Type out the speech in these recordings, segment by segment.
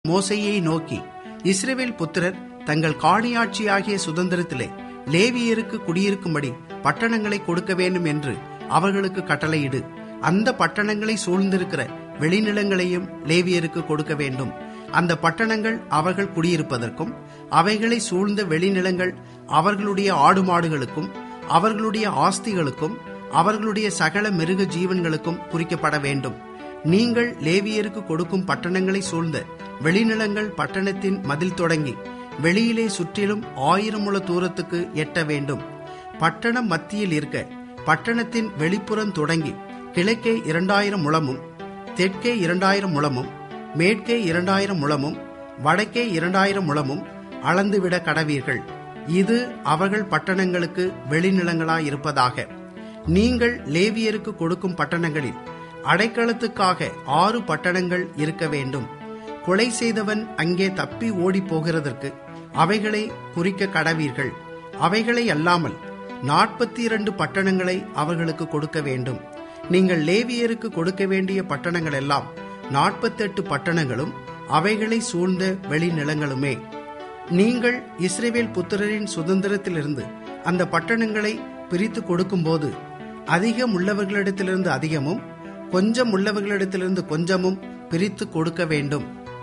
மோசையை நோக்கி இஸ்ரேவேல் புத்திரர் தங்கள் காணியாட்சியாகிய சுதந்திரத்திலே லேவியருக்கு குடியிருக்கும்படி பட்டணங்களை கொடுக்க வேண்டும் என்று அவர்களுக்கு கட்டளையிடு அந்த பட்டணங்களை சூழ்ந்திருக்கிற வெளிநிலங்களையும் லேவியருக்கு கொடுக்க வேண்டும் அந்த பட்டணங்கள் அவர்கள் குடியிருப்பதற்கும் அவைகளை சூழ்ந்த வெளிநிலங்கள் அவர்களுடைய ஆடு மாடுகளுக்கும் அவர்களுடைய ஆஸ்திகளுக்கும் அவர்களுடைய சகல மிருக ஜீவன்களுக்கும் குறிக்கப்பட வேண்டும் நீங்கள் லேவியருக்கு கொடுக்கும் பட்டணங்களை சூழ்ந்த வெளிநிலங்கள் பட்டணத்தின் மதில் தொடங்கி வெளியிலே சுற்றிலும் ஆயிரம் முழ தூரத்துக்கு எட்ட வேண்டும் பட்டணம் மத்தியில் இருக்க பட்டணத்தின் வெளிப்புறம் தொடங்கி கிழக்கே இரண்டாயிரம் முழமும் தெற்கே இரண்டாயிரம் முழமும் மேற்கே இரண்டாயிரம் முழமும் வடக்கே இரண்டாயிரம் முழமும் அளந்துவிட கடவீர்கள் இது அவர்கள் பட்டணங்களுக்கு வெளிநிலங்களாயிருப்பதாக நீங்கள் லேவியருக்கு கொடுக்கும் பட்டணங்களில் அடைக்கலத்துக்காக ஆறு பட்டணங்கள் இருக்க வேண்டும் கொலை செய்தவன் அங்கே தப்பி ஓடி போகிறதற்கு அவைகளை குறிக்க கடவீர்கள் அவைகளை அல்லாமல் நாற்பத்தி இரண்டு பட்டணங்களை அவர்களுக்கு கொடுக்க வேண்டும் நீங்கள் லேவியருக்கு கொடுக்க வேண்டிய பட்டணங்கள் எல்லாம் நாற்பத்தெட்டு பட்டணங்களும் அவைகளை சூழ்ந்த வெளிநிலங்களுமே நீங்கள் இஸ்ரேவேல் புத்திரரின் சுதந்திரத்திலிருந்து அந்த பட்டணங்களை பிரித்து கொடுக்கும்போது அதிகம் உள்ளவர்களிடத்திலிருந்து அதிகமும் கொஞ்சம் உள்ளவர்களிடத்திலிருந்து கொஞ்சமும் பிரித்து கொடுக்க வேண்டும்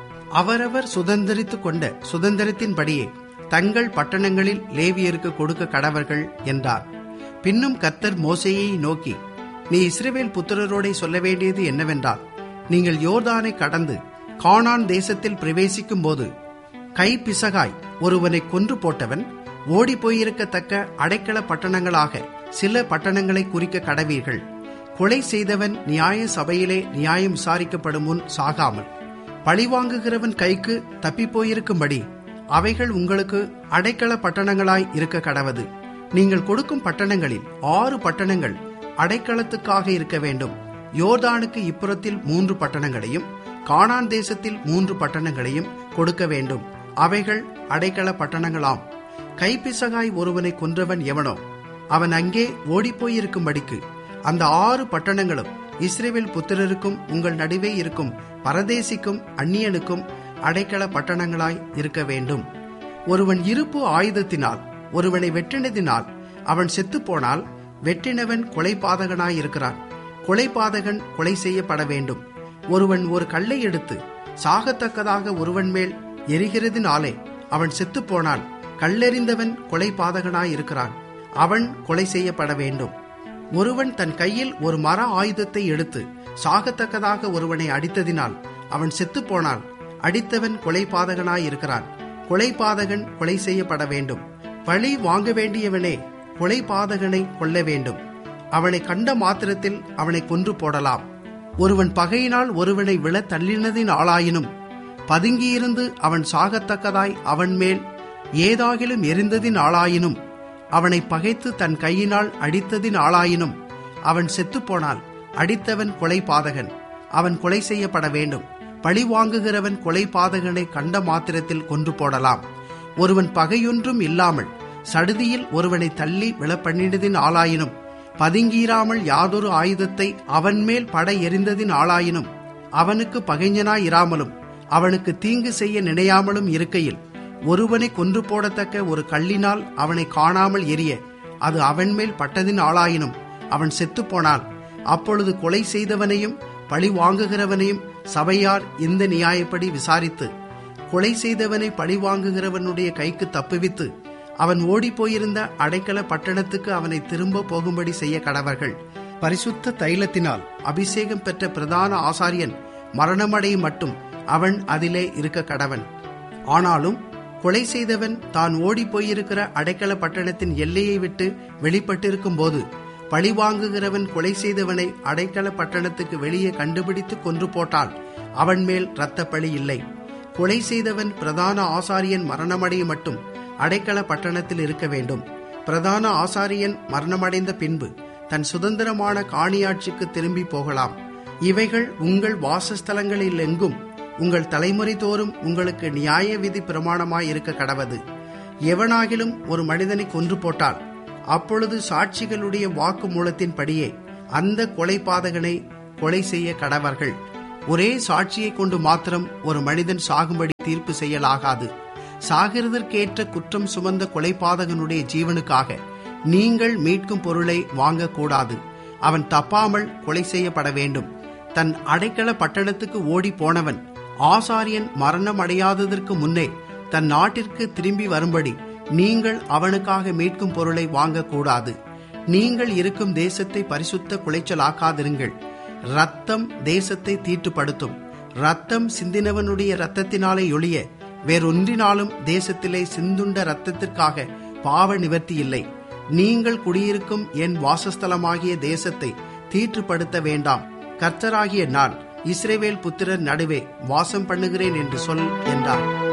அவரவர் சுதந்திரித்து கொண்ட சுதந்திரத்தின்படியே தங்கள் பட்டணங்களில் லேவியருக்கு கொடுக்க கடவர்கள் என்றார் பின்னும் கத்தர் மோசையை நோக்கி நீ இஸ்ரேவேல் புத்திரரோடே சொல்ல வேண்டியது என்னவென்றால் நீங்கள் யோர்தானை கடந்து கானான் தேசத்தில் பிரவேசிக்கும் போது கை பிசகாய் ஒருவனை கொன்று போட்டவன் ஓடி போயிருக்கத்தக்க அடைக்கல பட்டணங்களாக சில பட்டணங்களை குறிக்க கடவீர்கள் கொலை செய்தவன் நியாய சபையிலே நியாயம் விசாரிக்கப்படும் முன் சாகாமல் பழிவாங்குகிறவன் கைக்கு தப்பி போயிருக்கும்படி அவைகள் உங்களுக்கு அடைக்கல பட்டணங்களாய் இருக்க கடவது நீங்கள் கொடுக்கும் பட்டணங்களில் ஆறு பட்டணங்கள் அடைக்கலத்துக்காக இருக்க வேண்டும் யோர்தானுக்கு இப்புறத்தில் மூன்று பட்டணங்களையும் கானான் தேசத்தில் மூன்று பட்டணங்களையும் கொடுக்க வேண்டும் அவைகள் அடைக்கல பட்டணங்களாம் கைப்பிசகாய் ஒருவனை கொன்றவன் எவனோ அவன் அங்கே ஓடிப்போயிருக்கும்படிக்கு அந்த ஆறு பட்டணங்களும் இஸ்ரேவேல் புத்திரருக்கும் உங்கள் நடுவே இருக்கும் பரதேசிக்கும் அந்நியனுக்கும் அடைக்கல பட்டணங்களாய் இருக்க வேண்டும் ஒருவன் இருப்பு ஆயுதத்தினால் ஒருவனை வெட்டினதினால் அவன் செத்துப்போனால் வெட்டினவன் கொலைபாதகனாயிருக்கிறான் கொலைபாதகன் கொலை செய்யப்பட வேண்டும் ஒருவன் ஒரு கல்லை எடுத்து சாகத்தக்கதாக ஒருவன் மேல் எரிகிறதினாலே அவன் செத்துப்போனால் கல்லெறிந்தவன் கொலைபாதகனாயிருக்கிறான் அவன் கொலை செய்யப்பட வேண்டும் ஒருவன் தன் கையில் ஒரு மர ஆயுதத்தை எடுத்து சாகத்தக்கதாக ஒருவனை அடித்ததினால் அவன் செத்துப்போனால் அடித்தவன் கொலைபாதகனாயிருக்கிறான் கொலைபாதகன் கொலை செய்யப்பட வேண்டும் பழி வாங்க வேண்டியவனே கொலைபாதகனை கொல்ல வேண்டும் அவனை கண்ட மாத்திரத்தில் அவனை கொன்று போடலாம் ஒருவன் பகையினால் ஒருவனை விழ தள்ளினதின் ஆளாயினும் பதுங்கியிருந்து அவன் சாகத்தக்கதாய் அவன் மேல் ஏதாகிலும் எரிந்ததின் ஆளாயினும் அவனை பகைத்து தன் கையினால் அடித்ததின் ஆளாயினும் அவன் செத்துப்போனால் அடித்தவன் கொலை பாதகன் அவன் கொலை செய்யப்பட வேண்டும் பழி வாங்குகிறவன் கொலை பாதகனை கண்ட மாத்திரத்தில் கொன்று போடலாம் ஒருவன் பகையொன்றும் இல்லாமல் சடுதியில் ஒருவனை தள்ளி விழப்பண்ணினதின் ஆளாயினும் பதுங்கீராமல் யாதொரு ஆயுதத்தை அவன் மேல் பட எறிந்ததின் ஆளாயினும் அவனுக்கு பகைஞனாயிராமலும் அவனுக்கு தீங்கு செய்ய நினையாமலும் இருக்கையில் ஒருவனை கொன்று போடத்தக்க ஒரு கல்லினால் அவனை காணாமல் எரிய அது அவன் மேல் பட்டதின் ஆளாயினும் அவன் செத்துப்போனால் அப்பொழுது கொலை செய்தவனையும் பழி வாங்குகிறவனையும் சபையார் இந்த நியாயப்படி விசாரித்து கொலை செய்தவனை பழி வாங்குகிறவனுடைய கைக்கு தப்புவித்து அவன் ஓடிப்போயிருந்த அடைக்கல பட்டணத்துக்கு அவனை திரும்ப போகும்படி செய்ய கடவர்கள் பரிசுத்த தைலத்தினால் அபிஷேகம் பெற்ற பிரதான ஆசாரியன் மரணமடைய மட்டும் அவன் அதிலே இருக்க கடவன் ஆனாலும் கொலை செய்தவன் தான் ஓடிப் போயிருக்கிற அடைக்கல பட்டணத்தின் எல்லையை விட்டு வெளிப்பட்டிருக்கும் போது பழிவாங்குகிறவன் கொலை செய்தவனை அடைக்கல பட்டணத்துக்கு வெளியே கண்டுபிடித்து கொன்று போட்டால் அவன் மேல் இரத்த பழி இல்லை கொலை செய்தவன் பிரதான ஆசாரியன் மரணமடைய மட்டும் அடைக்கல பட்டணத்தில் இருக்க வேண்டும் பிரதான ஆசாரியன் மரணமடைந்த பின்பு தன் சுதந்திரமான காணியாட்சிக்கு திரும்பி போகலாம் இவைகள் உங்கள் வாசஸ்தலங்களில் எங்கும் உங்கள் தலைமுறை தோறும் உங்களுக்கு நியாய விதி பிரமாணமாய் இருக்க கடவது எவனாகிலும் ஒரு மனிதனை கொன்று போட்டால் அப்பொழுது சாட்சிகளுடைய வாக்கு மூலத்தின்படியே அந்த கொலைபாதகனை கொலை செய்ய கடவர்கள் ஒரே சாட்சியை கொண்டு மாத்திரம் ஒரு மனிதன் சாகும்படி தீர்ப்பு செய்யலாகாது சாகிறதற்கேற்ற குற்றம் சுமந்த கொலைபாதகனுடைய ஜீவனுக்காக நீங்கள் மீட்கும் பொருளை வாங்கக்கூடாது அவன் தப்பாமல் கொலை செய்யப்பட வேண்டும் தன் அடைக்கல பட்டணத்துக்கு ஓடி போனவன் ஆசாரியன் மரணம் அடையாததற்கு முன்னே தன் நாட்டிற்கு திரும்பி வரும்படி நீங்கள் அவனுக்காக மீட்கும் பொருளை வாங்கக்கூடாது நீங்கள் இருக்கும் தேசத்தை பரிசுத்த குலைச்சலாக்காதிருங்கள் ரத்தம் தேசத்தை தீட்டுப்படுத்தும் ரத்தம் சிந்தினவனுடைய ரத்தத்தினாலே ஒழிய வேறொன்றினாலும் தேசத்திலே சிந்துண்ட ரத்தத்திற்காக பாவ நிவர்த்தி இல்லை நீங்கள் குடியிருக்கும் என் வாசஸ்தலமாகிய தேசத்தை தீட்டுப்படுத்த வேண்டாம் கர்த்தராகிய நான் இஸ்ரேவேல் புத்திரர் நடுவே வாசம் பண்ணுகிறேன் என்று சொல் என்றார்